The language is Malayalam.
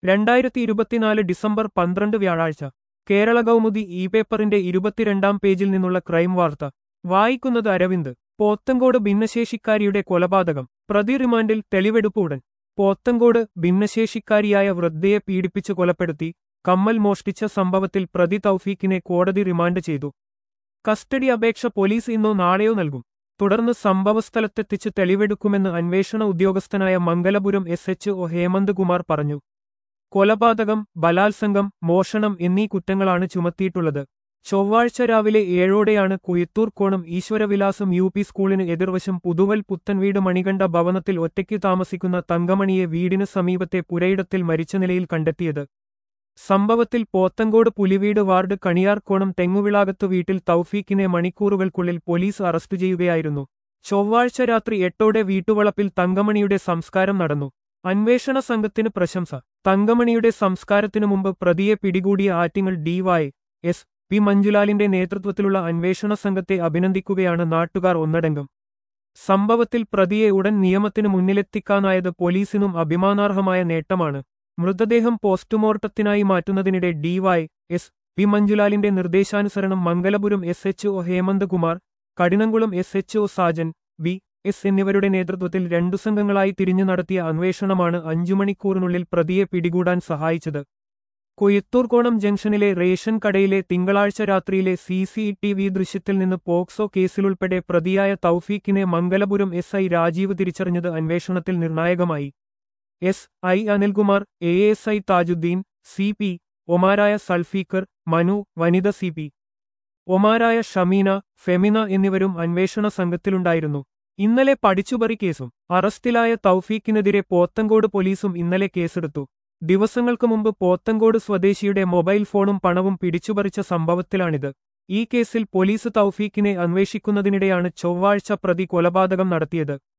രണ്ടായിരത്തി ഇരുപത്തിനാല് ഡിസംബർ പന്ത്രണ്ട് വ്യാഴാഴ്ച കേരള കൗമുദി ഇ പേപ്പറിന്റെ ഇരുപത്തിരണ്ടാം പേജിൽ നിന്നുള്ള ക്രൈം വാർത്ത വായിക്കുന്നത് അരവിന്ദ് പോത്തങ്കോട് ഭിന്നശേഷിക്കാരിയുടെ കൊലപാതകം പ്രതി റിമാൻഡിൽ തെളിവെടുപ്പ് ഉടൻ പോത്തങ്കോട് ഭിന്നശേഷിക്കാരിയായ വൃദ്ധയെ പീഡിപ്പിച്ച് കൊലപ്പെടുത്തി കമ്മൽ മോഷ്ടിച്ച സംഭവത്തിൽ പ്രതി തൗഫീഖിനെ കോടതി റിമാൻഡ് ചെയ്തു കസ്റ്റഡി അപേക്ഷ പോലീസ് ഇന്നോ നാളെയോ നൽകും തുടർന്ന് സംഭവസ്ഥലത്തെത്തിച്ച് തെളിവെടുക്കുമെന്ന് അന്വേഷണ ഉദ്യോഗസ്ഥനായ Mangalapuram S H O Hemanth Kumar പറഞ്ഞു കൊലപാതകം ബലാത്സംഗം മോഷണം എന്നീ കുറ്റങ്ങളാണ് ചുമത്തിയിട്ടുള്ളത് ചൊവ്വാഴ്ച രാവിലെ ഏഴോടെയാണ് കുയത്തൂർക്കോണം ഈശ്വരവിലാസം യു പി സ്കൂളിന് എതിർവശം പുതുവൽ പുത്തൻവീട് മണികണ്ഠ ഭവനത്തിൽ ഒറ്റയ്ക്ക് താമസിക്കുന്ന തങ്കമണിയെ വീടിന് സമീപത്തെ പുരയിടത്തിൽ മരിച്ച നിലയിൽ കണ്ടെത്തിയത് സംഭവത്തിൽ പോത്തങ്കോട് പുലിവീട് വാർഡ് കണിയാർക്കോണം തെങ്ങുവിളാകത്ത് വീട്ടിൽ തൗഫീഖിനെ മണിക്കൂറുകൾക്കുള്ളിൽ പോലീസ് അറസ്റ്റ് ചെയ്യുകയായിരുന്നു ചൊവ്വാഴ്ച രാത്രി എട്ടോടെ വീട്ടുവളപ്പിൽ തങ്കമണിയുടെ സംസ്കാരം നടന്നു അന്വേഷണ സംഘത്തിന് പ്രശംസ തങ്കമണിയുടെ സംസ്കാരത്തിനു മുമ്പ് പ്രതിയെ പിടികൂടിയ ആറ്റിങ്ങൽ ഡിവൈ എസ് പി മഞ്ജുലാലിന്റെ നേതൃത്വത്തിലുള്ള അന്വേഷണ സംഘത്തെ അഭിനന്ദിക്കുകയാണ് നാട്ടുകാർ ഒന്നടങ്കം സംഭവത്തിൽ പ്രതിയെ ഉടൻ നിയമത്തിനു മുന്നിലെത്തിക്കാനായത് പോലീസിനും അഭിമാനാർഹമായ നേട്ടമാണ് മൃതദേഹം പോസ്റ്റ്മോർട്ടത്തിനായി മാറ്റുന്നതിനിടെ ഡിവൈ എസ് പി മഞ്ജുലാലിന്റെ നിർദ്ദേശാനുസരണം Mangalapuram S H O Hemanth Kumar Kadinamkulam S H O Sajan V S എന്നിവരുടെ നേതൃത്വത്തിൽ രണ്ടു സംഘങ്ങളായി തിരിഞ്ഞു നടത്തിയ അന്വേഷണമാണ് അഞ്ചു മണിക്കൂറിനുള്ളിൽ പ്രതിയെ പിടികൂടാൻ സഹായിച്ചത് കൊയ്ത്തൂർക്കോണം ജംഗ്ഷനിലെ റേഷൻ കടയിലെ തിങ്കളാഴ്ച രാത്രിയിലെ സി സി ടി വി ദൃശ്യത്തിൽ നിന്ന് പോക്സോ കേസിലുൾപ്പെടെ പ്രതിയായ തൗഫീഖിനെ മംഗലപുരം എസ് ഐ രാജീവ് തിരിച്ചറിഞ്ഞത് അന്വേഷണത്തിൽ നിർണായകമായി S I Anilkumar A S I Thajudheen C P ഒമാരായ സൾഫീക്കർ മനു വനിത സി പി ഒമാരായ ഷമീന ഫെമിന എന്നിവരും അന്വേഷണ സംഘത്തിലുണ്ടായിരുന്നു ഇന്നലെ പഠിച്ചുപറി കേസും അറസ്റ്റിലായ തൗഫീഖിനെതിരെ പോത്തങ്കോട് പോലീസും ഇന്നലെ കേസെടുത്തു ദിവസങ്ങൾക്ക് മുമ്പ് പോത്തങ്കോട് സ്വദേശിയുടെ മൊബൈൽ ഫോണും പണവും പിടിച്ചുപറിച്ച സംഭവത്തിലാണിത് ഈ കേസിൽ പോലീസ് തൗഫീഖിനെ അന്വേഷിക്കുന്നതിനിടെയാണ് ചൊവ്വാഴ്ച പ്രതി കൊലപാതകം നടത്തിയത്